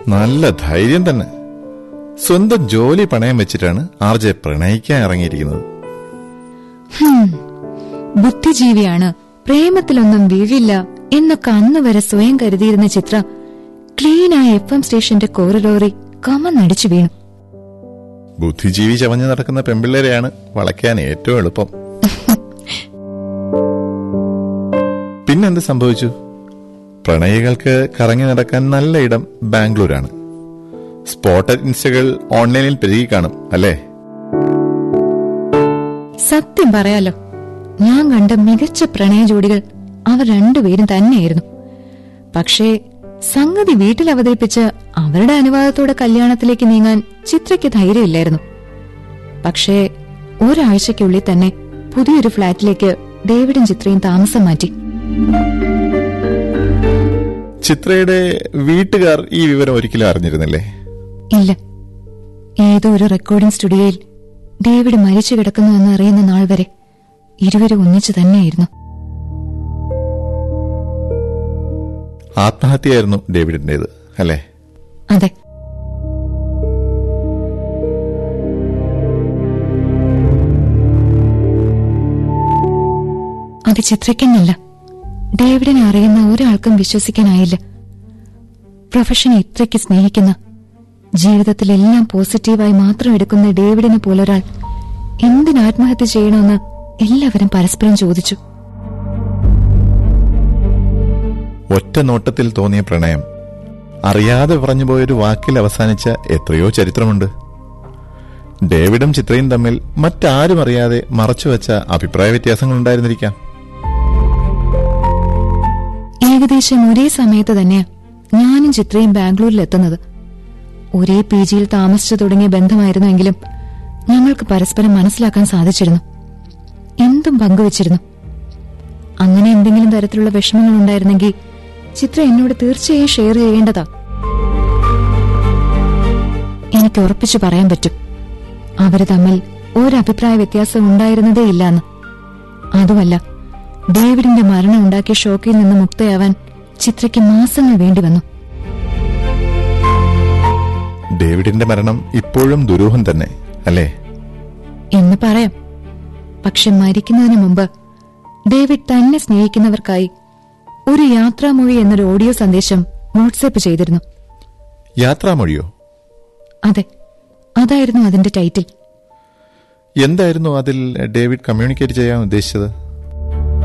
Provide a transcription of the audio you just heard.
നല്ല ധൈര്യം തന്നെ സ്വന്തം ജോലി പണയം വെച്ചിട്ടാണ് ആർ ജെ പ്രണയിക്കാൻ ഇറങ്ങിയിരിക്കുന്നത് ഹും, ബുദ്ധിജീവിയാണ് പ്രേമത്തിലൊന്നും വീഴില്ല എന്നൊക്കെ അന്ന് വരെ സ്വയം കരുതിയിരുന്ന ചിത്ര ക്ലീനായ എഫ് എം സ്റ്റേഷന്റെ കോറിഡോറി കമന്നടിച്ചു വീണു ബുദ്ധിജീവി ചവഞ്ഞു നടക്കുന്ന പെമ്പിള്ളേരെയാണ് വളയ്ക്കാൻ ഏറ്റവും എളുപ്പം പിന്നെന്ത് സംഭവിച്ചു പ്രണയികൾക്ക് കറങ്ങി നടക്കാൻ നല്ല ഇടം ബാംഗ്ലൂരാണ് സ്പോട്ടഡ് ഇൻസ്റ്റകൾ ഓൺലൈനിൽ പെരുകി കാണും അല്ലേ സത്യം പറയാലോ ഞാൻ കണ്ട മികച്ച പ്രണയ ജോഡികൾ അവർ രണ്ടുപേരും തന്നെയായിരുന്നു പക്ഷേ സംഗതി വീട്ടിൽ അവതരിപ്പിച്ച് അവരുടെ അനുവാദത്തോടെ കല്യാണത്തിലേക്ക് നീങ്ങാൻ ചിത്രയ്ക്ക് ധൈര്യമില്ലായിരുന്നു പക്ഷേ ഒരാഴ്ചയ്ക്കുള്ളിൽ തന്നെ പുതിയൊരു ഫ്ളാറ്റിലേക്ക് ഡേവിഡും ചിത്രയും താമസം മാറ്റി ചിത്രയുടെ വീട്ടുകാർ ഈ വിവരം ഒരിക്കലും അറിഞ്ഞിരുന്നില്ലേ ഇല്ല ഏതോ ഒരു റെക്കോർഡിംഗ് സ്റ്റുഡിയോയിൽ ഡേവിഡ് മരിച്ചു കിടക്കുന്നു എന്ന് അറിയുന്ന നാൾ വരെ ഇരുവരും ഒന്നിച്ചു തന്നെയായിരുന്നു ആത്മഹത്യയായിരുന്നു ഡേവിഡിന്റേത് അല്ലേ അതെ അത് ചിത്രയ്ക്കെന്നല്ല ഡേവിഡിനെ അറിയുന്ന ഒരാൾക്കും വിശ്വസിക്കാനായില്ല പ്രൊഫഷനെ ഇത്രയ്ക്ക് സ്നേഹിക്കുന്ന ജീവിതത്തിലെല്ലാം പോസിറ്റീവായി മാത്രം എടുക്കുന്ന ഡേവിഡിനെ പോലൊരാൾ എന്തിന് ആത്മഹത്യ ചെയ്യണമെന്ന് എല്ലാവരും പരസ്പരം ചോദിച്ചു ഒറ്റ നോട്ടത്തിൽ തോന്നിയ പ്രണയം അറിയാതെ പറഞ്ഞുപോയൊരു വാക്കിൽ അവസാനിച്ച എത്രയോ ചരിത്രമുണ്ട് ഡേവിഡും ചിത്രയും തമ്മിൽ മറ്റാരും അറിയാതെ മറച്ചുവെച്ച അഭിപ്രായ വ്യത്യാസങ്ങളുണ്ടായിരുന്നിരിക്കാം ഏകദേശം ഒരേ സമയത്ത് തന്നെയാ ഞാനും ചിത്രയും ബാംഗ്ലൂരിലെത്തുന്നത് ഒരേ പി ജിയിൽ താമസിച്ചു തുടങ്ങിയ ബന്ധമായിരുന്നുവെങ്കിലും ഞങ്ങൾക്ക് പരസ്പരം മനസ്സിലാക്കാൻ സാധിച്ചിരുന്നു എന്തും പങ്കുവച്ചിരുന്നു അങ്ങനെ എന്തെങ്കിലും തരത്തിലുള്ള വിഷമങ്ങൾ ഉണ്ടായിരുന്നെങ്കിൽ ചിത്ര എന്നോട് തീർച്ചയായും ഷെയർ ചെയ്യേണ്ടതാ എനിക്ക് ഉറപ്പിച്ചു പറയാൻ പറ്റും അവര് തമ്മിൽ ഒരഭിപ്രായ വ്യത്യാസം ഉണ്ടായിരുന്നതേ ഇല്ലാന്ന് അതുമല്ല ഡേവിഡിന്റെ മരണം ഉണ്ടാക്കിയ ഷോക്കിൽ നിന്ന് മുക്തയാവാൻ ചിത്രയ്ക്ക് മാസങ്ങൾ വേണ്ടി വന്നു ഡേവിഡിന്റെ മരണം ഇപ്പോഴും ദുരൂഹം തന്നെ അല്ലേ എന്ന് പറയാം പക്ഷെ മരിക്കുന്നതിന് മുമ്പ് ഡേവിഡ് തന്നെ സ്നേഹിക്കുന്നവർക്കായി ഒരു യാത്രാമൊഴി എന്നൊരു ഓഡിയോ സന്ദേശം വാട്സാപ്പ് ചെയ്തിരുന്നു യാത്രാമൊഴിയോ അതെ അതായിരുന്നു അതിന്റെ ടൈറ്റിൽ എന്തായിരുന്നു അതിൽ ഡേവിഡ് കമ്മ്യൂണിക്കേറ്റ് ചെയ്യാൻ ഉദ്ദേശിച്ചത്